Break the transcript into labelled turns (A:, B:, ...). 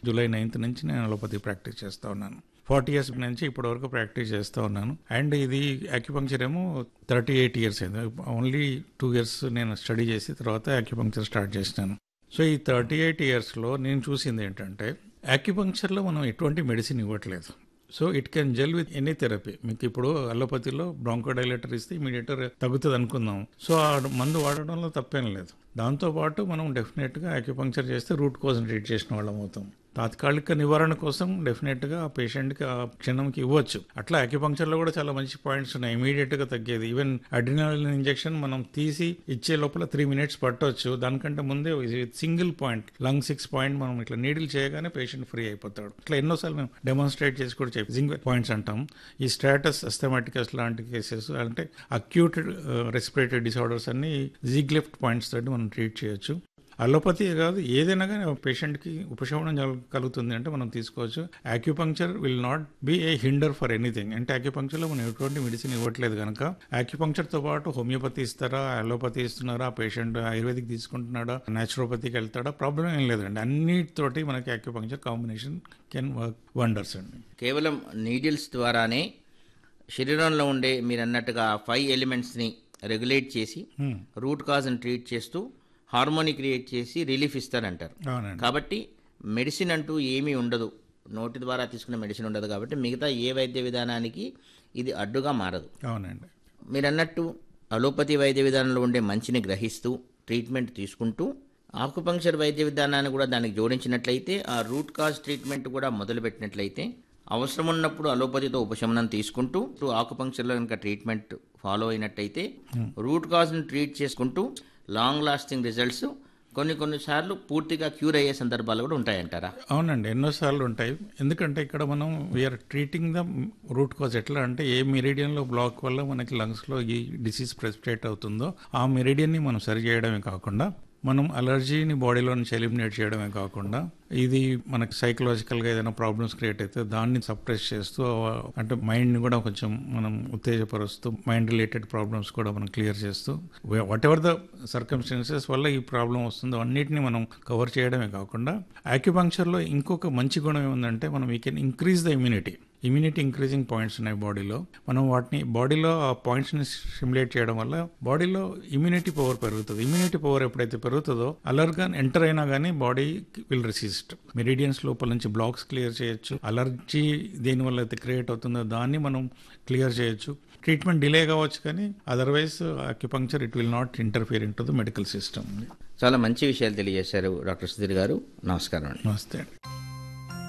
A: July ninth నుంచి నేను allopathy practice చేస్తూ ఉన్నాను ఫార్టీ ఇయర్స్ నుంచి ఇప్పటి వరకు ప్రాక్టీస్ చేస్తూ ఉన్నాను అండ్ ఇది అక్యుపంక్చర్ ఏమో థర్టీ ఎయిట్ ఇయర్స్ అయింది ఓన్లీ టూ ఇయర్స్ నేను స్టడీ చేసి తర్వాత అక్యుపంక్చర్ స్టార్ట్ చేసినాను సో ఈ థర్టీ ఎయిట్ ఇయర్స్లో నేను చూసింది ఏంటంటే అక్యుపంక్చర్లో మనం ఎటువంటి మెడిసిన్ ఇవ్వట్లేదు so it can gel with any therapy మీకు ఇప్పుడు అలోపతిలో బ్రాంకోడైలేటర్ ఇస్తే ఇమీడియట్గా తగ్గుతుంది అనుకుందాం సో ఆ మందు వాడడంలో తప్పేం లేదు దాంతోపాటు మనం డెఫినెట్గా అక్యుపంక్చర్ చేస్తే రూట్ కోసం ట్రీట్ చేసిన వాళ్ళం అవుతాం తాత్కాలిక నివారణ కోసం డెఫినెట్గా ఆ పేషెంట్కి ఆ క్షణంకి ఇవ్వచ్చు అట్లా అక్యుపంక్చర్లో కూడా చాలా మంచి పాయింట్స్ ఉన్నాయి ఇమీడియట్గా తగ్గేది ఈవెన్ అడ్రినల్ ఇంజెక్షన్ మనం తీసి ఇచ్చే లోపల త్రీ మినిట్స్ పట్టవచ్చు దానికంటే ముందే single point lung six point మనం ఇట్లా నీడిల్ చేయగానే పేషెంట్ ఫ్రీ అయిపోతాడు ఇట్లా ఎన్నోసార్లు మేము డెమాన్స్ట్రేట్ చేసి కూడా చెప్పి సింగిల్ పాయింట్స్ అంటాం ఈ స్టాటస్ అస్థమాటికస్ లాంటి కేసెస్ అంటే అక్యూట్ రెస్పిరేటరీ డిసార్డర్స్ అన్ని జీగ్లిఫ్ట్ పాయింట్స్ తోటి మనం ట్రీట్ చేయొచ్చు అలోపతి కాదు ఏదైనా కానీ పేషెంట్కి ఉపశమనం జల- కలుగుతుంది అంటే మనం తీసుకోవచ్చు acupuncture will not be a hinder for anything అంటే ఆక్యుపంక్చర్లో మనం ఎటువంటి మెడిసిన్ ఇవ్వట్లేదు కనుక ఆక్యుపంక్చర్తో పాటు హోమియోపతి ఇస్తారా అలోపతి ఇస్తున్నారా పేషెంట్ ఆయుర్వేదిక్ తీసుకుంటున్నాడా న్యాచురోపతికి వెళ్తాడా ప్రాబ్లం ఏం లేదండి అన్నిటితోటి మనకి acupuncture combination can work wonders అండి
B: కేవలం నీడిల్స్ ద్వారానే శరీరంలో ఉండే మీరు అన్నట్టుగా ఫైవ్ ఎలిమెంట్స్ని రెగ్యులేట్ చేసి రూట్ కాజ్ని ట్రీట్ చేస్తూ హార్మోని క్రియేట్ చేసి రిలీఫ్ ఇస్తారంటారు
A: అవునండి
B: కాబట్టి మెడిసిన్ అంటూ ఏమీ ఉండదు నోటి ద్వారా తీసుకునే మెడిసిన్ ఉండదు కాబట్టి మిగతా ఏ వైద్య విధానానికి ఇది అడ్డుగా మారదు
A: అవునండి
B: మీరు అన్నట్టు అలోపతి వైద్య విధానంలో ఉండే మంచిని గ్రహిస్తూ ట్రీట్మెంట్ తీసుకుంటూ ఆకుపంక్చర్ వైద్య విధానాన్ని కూడా దానికి జోడించినట్లయితే ఆ రూట్ కాజ్ ట్రీట్మెంట్ కూడా మొదలుపెట్టినట్లయితే అవసరం ఉన్నప్పుడు అలోపతితో ఉపశమనం తీసుకుంటూ ఆకుపంక్చర్లో కనుక ట్రీట్మెంట్ ఫాలో అయినట్టయితే రూట్ కాజ్ని ట్రీట్ చేసుకుంటూ లాంగ్ లాస్టింగ్ రిజల్ట్స్ కొన్ని కొన్నిసార్లు పూర్తిగా క్యూర్ అయ్యే సందర్భాలు కూడా ఉంటాయంటారా
A: అవునండి ఎన్నోసార్లు ఉంటాయి ఎందుకంటే ఇక్కడ మనం we're treating the root cause ఎట్లా అంటే ఏ మెరిడియన్లో బ్లాక్ వల్ల మనకి లంగ్స్లో ఈ డిసీజ్ ప్రెసిపిటేట్ అవుతుందో ఆ మెరిడియన్ని మనం సరి చేయడమే కాకుండా మనం అలర్జీని బాడీలో నుంచి ఎలిమినేట్ చేయడమే కాకుండా ఇది మనకి సైకలాజికల్గా ఏదైనా ప్రాబ్లమ్స్ క్రియేట్ అయితే దాన్ని సప్రెస్ చేస్తూ అంటే మైండ్ని కూడా కొంచెం మనం ఉత్తేజపరుస్తూ మైండ్ రిలేటెడ్ ప్రాబ్లమ్స్ కూడా మనం క్లియర్ చేస్తూ వాట్ ఎవర్ ద సర్కమ్స్టాన్సెస్ వల్ల ఈ ప్రాబ్లం వస్తుందో అన్నిటిని మనం కవర్ చేయడమే కాకుండా ఆక్యుపంక్చర్లో ఇంకొక మంచి గుణం ఏముందంటే మనం we can increase the immunity immunity increasing points ఉన్నాయి బాడీలో మనం వాటిని బాడీలో ఆ పాయింట్స్ని స్టిమ్యులేట్ చేయడం వల్ల బాడీలో ఇమ్యూనిటీ పవర్ పెరుగుతుంది ఇమ్యూనిటీ పవర్ ఎప్పుడైతే పెరుగుతుందో అలర్గాన్ ఎంటర్ అయినా కానీ బాడీ విల్ రెసిస్ట్ మెరిడియన్స్ లోపల నుంచి బ్లాక్స్ క్లియర్ చేయొచ్చు అలర్జీ దేనివల్ల అయితే క్రియేట్ అవుతుందో దాన్ని మనం క్లియర్ చేయొచ్చు ట్రీట్మెంట్ డిలే కావచ్చు కానీ otherwise acupuncture it will not interfere in to the medical system
B: చాలా మంచి విషయాలు తెలియజేశారు డాక్టర్ సుధీర్ గారు నమస్కారం అండి
A: నమస్తే అండి